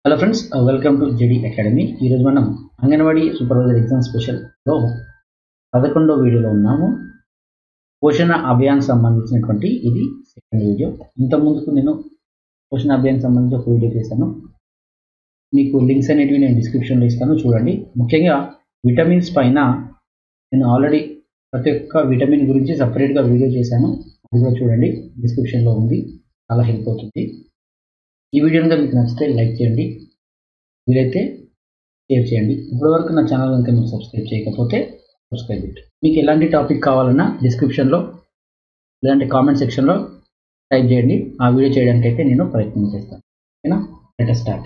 Hello friends welcome to JD academy ఈరోజు మనం anganwadi supervisor exam స్పెషల్లో పదకొండో వీడియోలో ఉన్నాము పోషణ అభియాన్ సంబంధించినటువంటి ఇది సెకండ్ వీడియో ఇంత ముందుకు నేను పోషణ అభియాన్ సంబంధించి ఒక వీడియో చేశాను మీకు లింక్స్ అనేటివి నేను డిస్క్రిప్షన్లో ఇస్తాను చూడండి ముఖ్యంగా విటమిన్స్ పైన నేను ఆల్రెడీ ప్రతి ఒక్క విటమిన్ గురించి సపరేట్గా వీడియో చేశాను అది కూడా చూడండి డిస్క్రిప్షన్లో ఉంది చాలా హెల్ప్ అవుతుంది ఈ వీడియో కనుక మీకు నచ్చితే లైక్ చేయండి వీలైతే షేర్ చేయండి ఇప్పటివరకు నా ఛానల్ కనుక మీరు సబ్స్క్రైబ్ చేయకపోతే సబ్స్క్రైబ్ ఇట్ మీకు ఎలాంటి టాపిక్ కావాలన్నా డిస్క్రిప్షన్లో లేదంటే కామెంట్ సెక్షన్లో టైప్ చేయండి ఆ వీడియో చేయడానికి అయితే నేను ప్రయత్నం చేస్తాను ఓకేనా లెట్ స్టార్ట్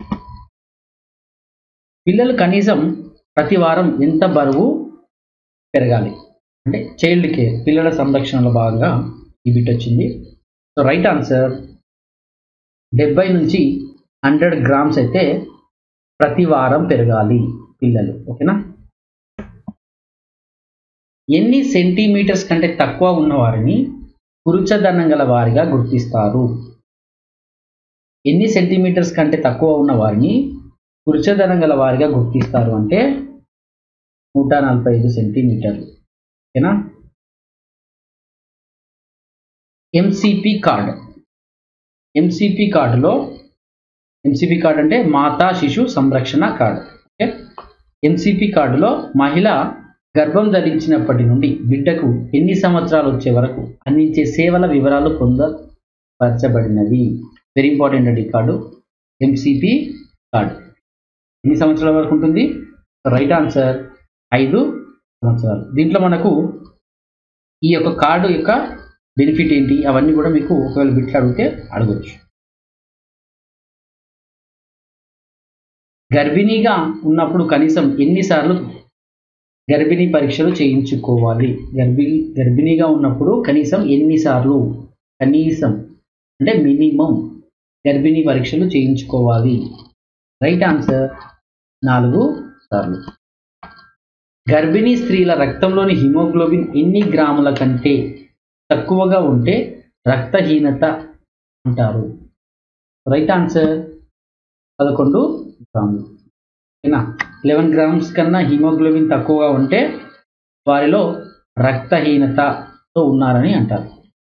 పిల్లలు కనీసం ప్రతి వారం ఎంత బరువు పెరగాలి అంటే చైల్డ్ కేర్ పిల్లల సంరక్షణలో భాగంగా ఈ బిట్ వచ్చింది సో రైట్ ఆన్సర్ డెబ్బై నుంచి హండ్రెడ్ గ్రామ్స్ అయితే ప్రతి వారం పెరగాలి పిల్లలు ఓకేనా ఎన్ని సెంటీమీటర్స్ కంటే తక్కువ ఉన్న వారిని పురుచదనం గల వారిగా గుర్తిస్తారు ఎన్ని సెంటీమీటర్స్ కంటే తక్కువ ఉన్న వారిని పురుచదనం గల వారిగా గుర్తిస్తారు అంటే నూట నలభై ఐదు సెంటీమీటర్లు ఓకేనా ఎంసిపి కార్డ్ ఎంసిపి కార్డులో ఎంసిపి కార్డు అంటే మాతా శిశు సంరక్షణ కార్డు ఓకే ఎంసిపి కార్డులో మహిళ గర్భం ధరించినప్పటి నుండి బిడ్డకు ఎన్ని సంవత్సరాలు వచ్చే వరకు అందించే సేవల వివరాలు పొందపరచబడినవి వెరీ ఇంపార్టెంట్ అండి ఈ కార్డు ఎంసిపి కార్డు ఎన్ని సంవత్సరాల వరకు ఉంటుంది రైట్ ఆన్సర్ ఐదు సంవత్సరాలు దీంట్లో మనకు ఈ యొక్క కార్డు యొక్క బెనిఫిట్ ఏంటి అవన్నీ కూడా మీకు ఒకవేళ బిట్లు అడిగితే అడగచ్చు గర్భిణీగా ఉన్నప్పుడు కనీసం ఎన్నిసార్లు గర్భిణీ పరీక్షలు చేయించుకోవాలి గర్భిణీ గర్భిణీగా ఉన్నప్పుడు కనీసం ఎన్నిసార్లు కనీసం అంటే మినిమం గర్భిణీ పరీక్షలు చేయించుకోవాలి రైట్ ఆన్సర్ నాలుగు సార్లు గర్భిణీ స్త్రీల రక్తంలోని హిమోగ్లోబిన్ ఎన్ని గ్రాముల కంటే తక్కువగా ఉంటే రక్తహీనత అంటారు రైట్ ఆన్సర్ పదకొండు గ్రాములు ఓకేనా లెవెన్ గ్రామ్స్ కన్నా హిమోగ్లోబిన్ తక్కువగా ఉంటే వారిలో రక్తహీనతతో ఉన్నారని అంటారు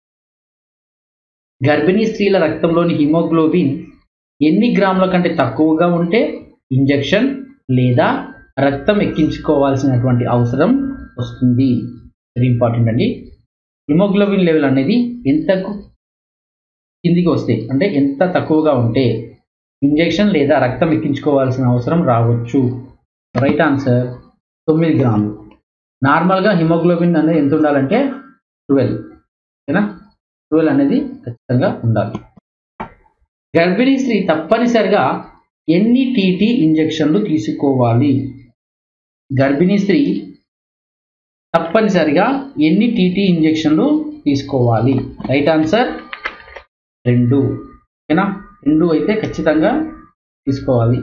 గర్భిణీ స్త్రీల రక్తంలోని హిమోగ్లోబిన్ ఎన్ని గ్రాముల కంటే తక్కువగా ఉంటే ఇంజెక్షన్ లేదా రక్తం ఎక్కించుకోవాల్సినటువంటి అవసరం వస్తుంది వెరీ ఇంపార్టెంట్ అండి హిమోగ్లోబిన్ లెవెల్ అనేది ఎంతకు కిందికి వస్తే అంటే ఎంత తక్కువగా ఉంటే ఇంజెక్షన్ లేదా రక్తం ఎక్కించుకోవాల్సిన అవసరం రావచ్చు రైట్ ఆన్సర్ తొమ్మిది గ్రాములు నార్మల్గా హిమోగ్లోబిన్ అనేది ఎంత ఉండాలంటే ట్వెల్వ్ ఓకేనా ట్వెల్వ్ అనేది ఖచ్చితంగా ఉండాలి గర్భిణీ స్త్రీ తప్పనిసరిగా ఎన్ని టీటీ ఇంజెక్షన్లు తీసుకోవాలి గర్భిణీ స్త్రీ తప్పనిసరిగా ఎన్ని టీటీ ఇంజెక్షన్లు తీసుకోవాలి రైట్ ఆన్సర్ రెండు ఓకేనా రెండు అయితే ఖచ్చితంగా తీసుకోవాలి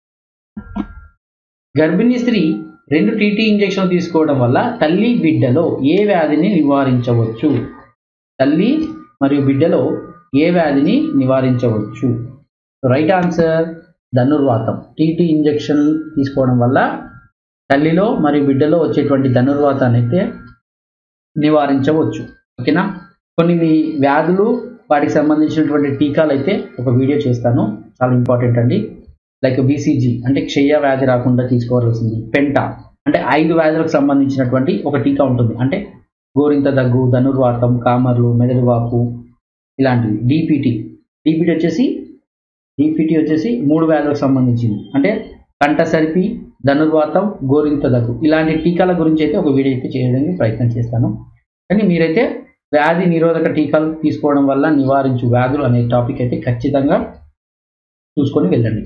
గర్భిణీ స్త్రీ రెండు టీటీ ఇంజెక్షన్ తీసుకోవడం వల్ల తల్లి బిడ్డలో ఏ వ్యాధిని నివారించవచ్చు తల్లి మరియు బిడ్డలో ఏ వ్యాధిని నివారించవచ్చు రైట్ ఆన్సర్ ధనుర్వాతం టీటీ ఇంజెక్షన్ తీసుకోవడం వల్ల తల్లిలో మరియు బిడ్డలో వచ్చేటువంటి ధనుర్వాతాన్ని అయితే నివారించవచ్చు ఓకేనా కొన్ని మీ వ్యాధులు వాటికి సంబంధించినటువంటి టీకాలు అయితే ఒక వీడియో చేస్తాను చాలా ఇంపార్టెంట్ అండి లైక్ బీసీజీ అంటే క్షయ వ్యాధి రాకుండా తీసుకోవాల్సింది పెంటా అంటే ఐదు వ్యాధులకు సంబంధించినటువంటి ఒక టీకా ఉంటుంది అంటే గోరింత దగ్గు ధనుర్వాతం కామర్లు మెదడు వాపు ఇలాంటివి డిపిటి డిపిటి వచ్చేసి డిపిటి వచ్చేసి మూడు వ్యాధులకు సంబంధించింది అంటే కంట సరిపి ధనుర్వాతం గోరింత దగ్గు ఇలాంటి టీకాల గురించి అయితే ఒక వీడియో అయితే చేయడానికి ప్రయత్నం చేస్తాను కానీ మీరైతే వ్యాధి నిరోధక టీకాలు తీసుకోవడం వల్ల నివారించు వ్యాధులు అనే టాపిక్ అయితే ఖచ్చితంగా చూసుకొని వెళ్ళండి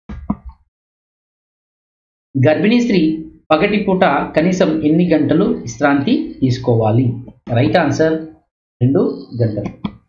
గర్భిణీ స్త్రీ పగటి పూట కనీసం ఎన్ని గంటలు విశ్రాంతి తీసుకోవాలి రైట్ ఆన్సర్ రెండు గంటలు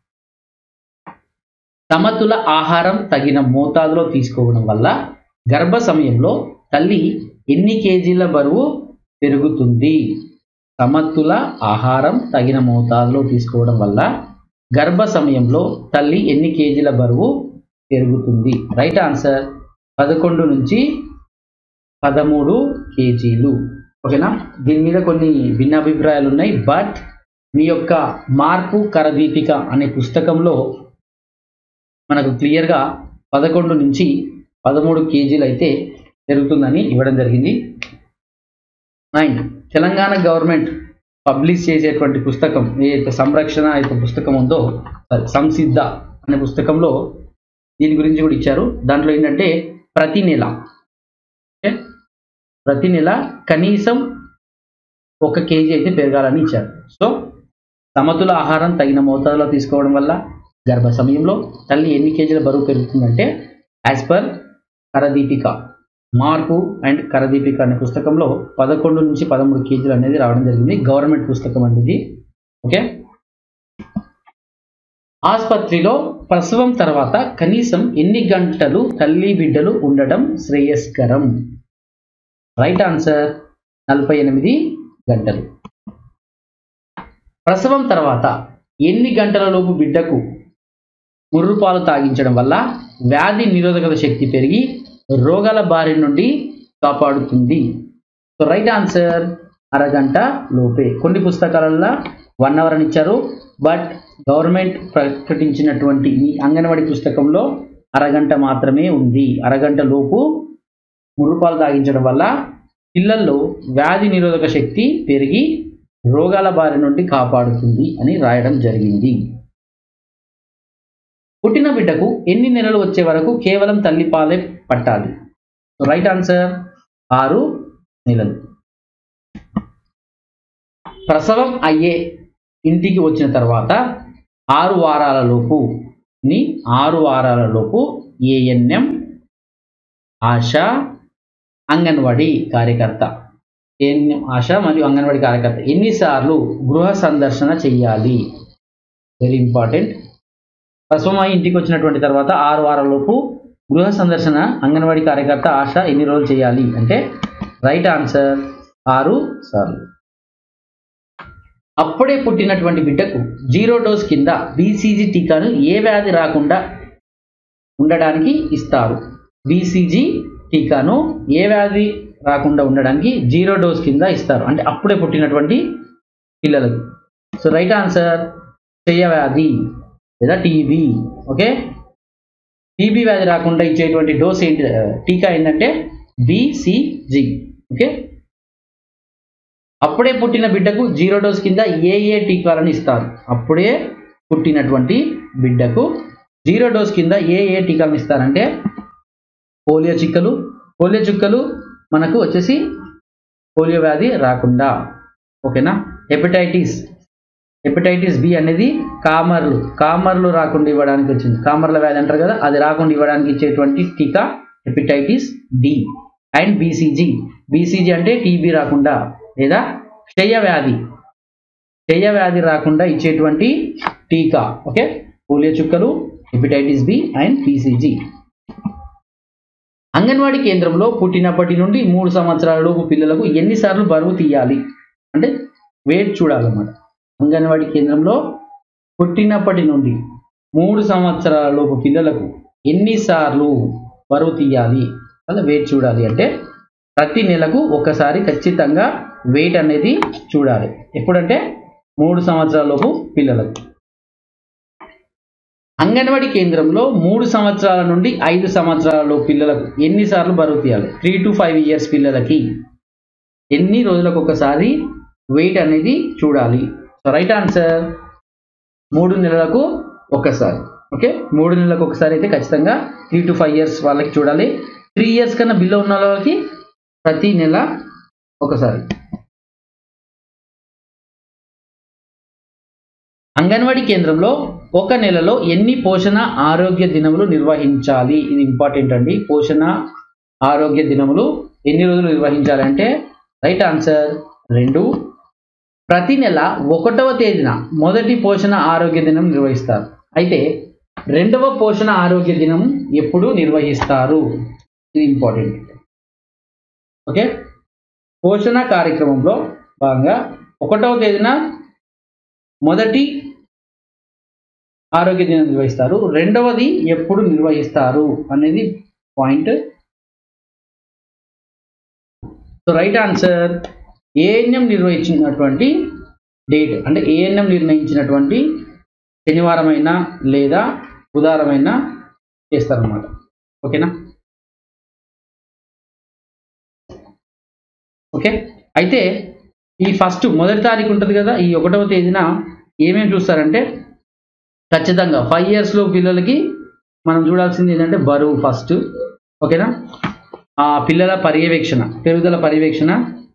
సమతుల ఆహారం తగిన మోతాదులో తీసుకోవడం వల్ల గర్భ సమయంలో తల్లి ఎన్ని కేజీల బరువు పెరుగుతుంది సమతుల ఆహారం తగిన మోతాదులో తీసుకోవడం వల్ల గర్భ సమయంలో తల్లి ఎన్ని కేజీల బరువు పెరుగుతుంది రైట్ ఆన్సర్ పదకొండు నుంచి పదమూడు కేజీలు ఓకేనా దీని మీద కొన్ని భిన్నాభిప్రాయాలు ఉన్నాయి బట్ మీ యొక్క మార్పు కరదీపిక అనే పుస్తకంలో మనకు క్లియర్గా పదకొండు నుంచి పదమూడు కేజీలు అయితే పెరుగుతుందని ఇవ్వడం జరిగింది అండ్ తెలంగాణ గవర్నమెంట్ పబ్లిష్ చేసేటువంటి పుస్తకం ఏదైతే సంరక్షణ అయితే పుస్తకం ఉందో సారీ, సంసిద్ధ అనే పుస్తకంలో దీని గురించి కూడా ఇచ్చారు దాంట్లో ఏంటంటే ప్రతి నెల ఓకే? ప్రతి నెల కనీసం ఒక కేజీ అయితే పెరగాలని ఇచ్చారు సో సమతుల ఆహారం తగిన మోతాదులో తీసుకోవడం వల్ల గర్భ సమయంలో తల్లి ఎన్ని కేజీల బరువు పెరుగుతుందంటే యాజ్ పర్ కరదీపిక మార్పు అండ్ కరదీపిక అనే పుస్తకంలో పదకొండు నుంచి పదమూడు కేజీలు అనేది రావడం జరిగింది గవర్నమెంట్ పుస్తకం అండి ఇది ఓకే ఆసుపత్రిలో ప్రసవం తర్వాత కనీసం ఎన్ని గంటలు తల్లి బిడ్డలు ఉండడం శ్రేయస్కరం రైట్ ఆన్సర్ నలభై ఎనిమిది గంటలు ప్రసవం తర్వాత ఎన్ని గంటల లోపు బిడ్డకు ముర్రుపాలు తాగించడం వల్ల వ్యాధి నిరోధక శక్తి పెరిగి రోగాల బారి నుండి కాపాడుతుంది సో రైట్ ఆన్సర్ అరగంట లోపే కొన్ని పుస్తకాలలో వన్ అవర్ అని ఇచ్చారు బట్ గవర్నమెంట్ ప్రకటించినటువంటి ఈ అంగన్వాడీ పుస్తకంలో అరగంట మాత్రమే ఉంది అరగంట లోపు ముర్రుపాలు తాగించడం వల్ల పిల్లల్లో వ్యాధి నిరోధక శక్తి పెరిగి రోగాల బారి నుండి కాపాడుతుంది అని రాయడం జరిగింది పుట్టిన బిడ్డకు ఎన్ని నెలలు వచ్చే వరకు కేవలం తల్లిపాలే పట్టాలి రైట్ ఆన్సర్ ఆరు నెలలు ప్రసవం అయ్యే ఇంటికి వచ్చిన తర్వాత ఆరు వారాల లోపు ని ఆరు వారాల లోపు ఏఎన్ఎం ఆశా అంగన్వాడీ కార్యకర్త ఏఎన్ఎం ఆశ మరియు అంగన్వాడీ కార్యకర్త ఎన్నిసార్లు గృహ సందర్శన చెయ్యాలి వెరీ ఇంపార్టెంట్ ప్రసవం అయి ఇంటికి వచ్చినటువంటి తర్వాత ఆరు వారాల లోపు గృహ సందర్శన అంగన్వాడీ కార్యకర్త ఆశ ఎన్ని రోజులు చేయాలి అంటే రైట్ ఆన్సర్ ఆరు సార్లు అప్పుడే పుట్టినటువంటి బిడ్డకు జీరో డోస్ కింద బీసీజీ టీకాను ఏ వ్యాధి రాకుండా ఉండడానికి ఇస్తారు బీసీజీ టీకాను ఏ వ్యాధి రాకుండా ఉండడానికి జీరో డోస్ కింద ఇస్తారు అంటే అప్పుడే పుట్టినటువంటి పిల్లలకు సో రైట్ ఆన్సర్ చెయ్య వ్యాధి లేదా టీబీ ఓకే టీబీ వ్యాధి రాకుండా ఇచ్చేటువంటి డోస్ ఏంటి ఆ, టీకా ఏంటంటే బీసీజీ ఓకే అప్పుడే పుట్టిన బిడ్డకు జీరో డోస్ కింద ఏ ఏ టీకాలను ఇస్తారు అప్పుడే పుట్టినటువంటి బిడ్డకు జీరో డోస్ కింద ఏ ఏ టీకాలను ఇస్తారంటే పోలియో చుక్కలు పోలియో చుక్కలు మనకు వచ్చేసి పోలియో వ్యాధి రాకుండా ఓకేనా హెపటైటిస్ హెపటైటిస్ బి అనేది కామర్లు కామర్లు రాకుండా ఇవ్వడానికి వచ్చింది కామర్ల వ్యాధి అంటారు కదా అది రాకుండా ఇవ్వడానికి ఇచ్చేటువంటి టీకా hepatitis D and BCG BCG అంటే టీబీ రాకుండా లేదా క్షయ వ్యాధి క్షయ వ్యాధి రాకుండా ఇచ్చేటువంటి టీకా ఓకే పోలియో చుక్కలు hepatitis B and BCG anganwadi కేంద్రంలో పుట్టినప్పటి నుండి మూడు సంవత్సరాల లోపు పిల్లలకు ఎన్నిసార్లు బరువు తీయాలి అంటే వెయిట్ చూడాలన్నమాట అంగన్వాడీ కేంద్రంలో పుట్టినప్పటి నుండి మూడు సంవత్సరాల లోపు పిల్లలకు ఎన్నిసార్లు బరువు తీయాలి అలా వెయిట్ చూడాలి అంటే ప్రతి నెలకు ఒకసారి ఖచ్చితంగా వెయిట్ అనేది చూడాలి ఎప్పుడంటే మూడు సంవత్సరాల లోపు పిల్లలకు అంగన్వాడీ కేంద్రంలో మూడు సంవత్సరాల నుండి ఐదు సంవత్సరాల పిల్లలకు ఎన్నిసార్లు బరువు తీయాలి త్రీ టు ఫైవ్ ఇయర్స్ పిల్లలకి ఎన్ని రోజులకు ఒకసారి వెయిట్ అనేది చూడాలి సో రైట్ ఆన్సర్ మూడు నెలలకు ఒకసారి ఓకే మూడు నెలలకు ఒకసారి అయితే ఖచ్చితంగా త్రీ టు ఫైవ్ ఇయర్స్ వాళ్ళకి చూడాలి త్రీ ఇయర్స్ కన్నా బిలో ఉన్న వాళ్ళకి ప్రతి నెల ఒకసారి అంగన్వాడీ కేంద్రంలో ఒక నెలలో ఎన్ని పోషణ ఆరోగ్య దినములు నిర్వహించాలి ఇది ఇంపార్టెంట్ అండి పోషణ ఆరోగ్య దినములు ఎన్ని రోజులు నిర్వహించాలి అంటే రైట్ ఆన్సర్ రెండు ప్రతి నెల ఒకటవ తేదీన మొదటి పోషణ ఆరోగ్య దినం నిర్వహిస్తారు అయితే రెండవ పోషణ ఆరోగ్య దినం ఎప్పుడు నిర్వహిస్తారు ఇది ఇంపార్టెంట్ ఓకే పోషణ కార్యక్రమంలో భాగంగా ఒకటవ తేదీన మొదటి ఆరోగ్య దినం నిర్వహిస్తారు రెండవది ఎప్పుడు నిర్వహిస్తారు అనేది point so right answer ANM నిర్వహించినటువంటి డేట్ అంటే ఏఎన్ఎం నిర్ణయించినటువంటి శనివారం అయినా లేదా బుధవారమైనా చేస్తారనమాట ఓకేనా ఓకే అయితే ఈ ఫస్ట్ మొదటి తారీఖు ఉంటుంది కదా ఈ ఒకటవ తేదీన ఏమేమి చూస్తారంటే ఖచ్చితంగా ఫైవ్ ఇయర్స్లో పిల్లలకి మనం చూడాల్సింది ఏంటంటే బరువు ఫస్ట్ ఓకేనా ఆ పిల్లల పర్యవేక్షణ పెరుగుదల పర్యవేక్షణ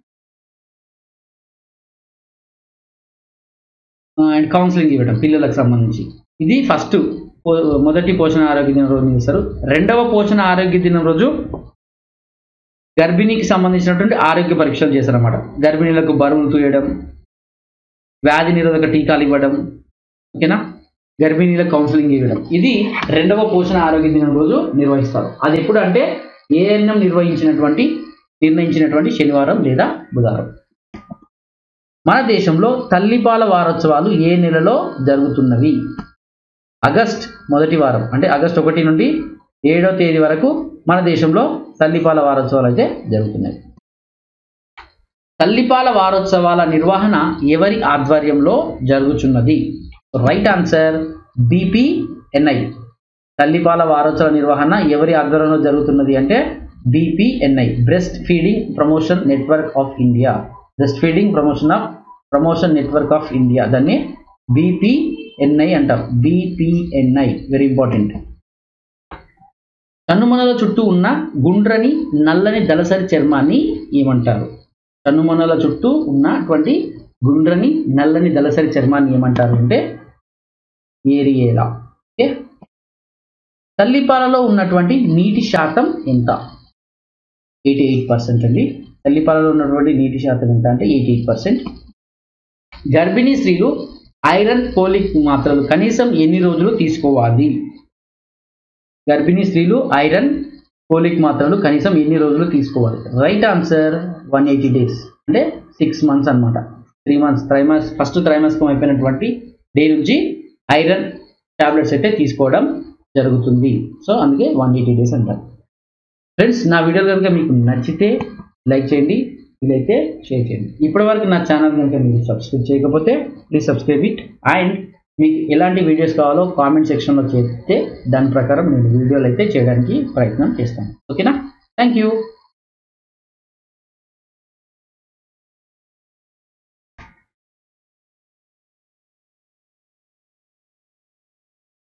అండ్ కౌన్సిలింగ్ ఇవ్వడం పిల్లలకు సంబంధించి ఇది ఫస్ట్ మొదటి పోషణ ఆరోగ్య దినం రోజు చేస్తారు రెండవ పోషణ ఆరోగ్య దినం రోజు గర్భిణీకి సంబంధించినటువంటి ఆరోగ్య పరీక్షలు చేస్తారన్నమాట గర్భిణీలకు బరువులు తూయడం వ్యాధి నిరోధక టీకాలు ఇవ్వడం ఓకేనా గర్భిణీలకు కౌన్సిలింగ్ ఇవ్వడం ఇది రెండవ పోషణ ఆరోగ్య దినం రోజు నిర్వహిస్తారు అది ఎప్పుడు అంటే ఏఎన్ఎం నిర్వహించినటువంటి నిర్ణయించినటువంటి శనివారం లేదా బుధవారం మన దేశంలో తల్లిపాల వారోత్సవాలు ఏ నెలలో జరుగుతున్నవి ఆగస్ట్ మొదటి వారం అంటే ఆగస్ట్ ఒకటి నుండి ఏడో తేదీ వరకు మన దేశంలో తల్లిపాల వారోత్సవాలు అయితే జరుగుతున్నాయి తల్లిపాల వారోత్సవాల నిర్వహణ ఎవరి ఆధ్వర్యంలో జరుగుతున్నది రైట్ ఆన్సర్ బీపీఎన్ఐ తల్లిపాల వారోత్సవ నిర్వహణ ఎవరి ఆధ్వర్యంలో జరుగుతున్నది అంటే BPNI breast feeding promotion network of India breast feeding promotion of promotion network of India దాన్ని బీపీఎన్ఐ అంటారు బీపీఎన్ఐ వెరీ ఇంపార్టెంట్ కన్నుమొనల చుట్టూ ఉన్న గుండ్రని నల్లని దళసరి చర్మాన్ని ఏమంటారు కన్నుమొనల చుట్టూ ఉన్నటువంటి గుండ్రని నల్లని దళసరి చర్మాన్ని ఏమంటారు అంటే ఏరియేలా ఓకే తల్లిపాలలో ఉన్నటువంటి నీటి శాతం ఎంత ఎయిటీ ఎయిట్ పర్సెంట్ అండి తల్లిపాలలో ఉన్నటువంటి నీటి శాతం ఎంత అంటే ఎయిటీ ఎయిట్ పర్సెంట్ గర్భిణీ స్త్రీలు ఐరన్ పోలిక్ మాత్రలు కనీసం ఎన్ని రోజులు తీసుకోవాలి గర్భిణీ స్త్రీలు ఐరన్ పోలిక్ మాత్రలు కనీసం ఎన్ని రోజులు తీసుకోవాలి right answer one eighty days అంటే సిక్స్ మంత్స్ అనమాట త్రీ మంత్స్ త్రైమాస్ ఫస్ట్ త్రైమాసికం అయిపోయినటువంటి డే నుంచి ఐరన్ టాబ్లెట్స్ అయితే తీసుకోవడం జరుగుతుంది సో అందుకే వన్ ఎయిటీ డేస్ అంటారు ఫ్రెండ్స్ నా వీడియో కనుక మీకు నచ్చితే లైక్ చేయండి వీలైతే షేర్ చేయండి ఇప్పటివరకు నా ఛానల్ కనుక మీరు సబ్స్క్రైబ్ చేయకపోతే ప్లీజ్ సబ్స్క్రైబ్ ఇట్ అండ్ మీకు ఎలాంటి వీడియోస్ కావాలో కామెంట్ సెక్షన్లో చేస్తే దాని ప్రకారం నేను వీడియోలు అయితే చేయడానికి ప్రయత్నం చేస్తాను ఓకేనా థ్యాంక్ యూ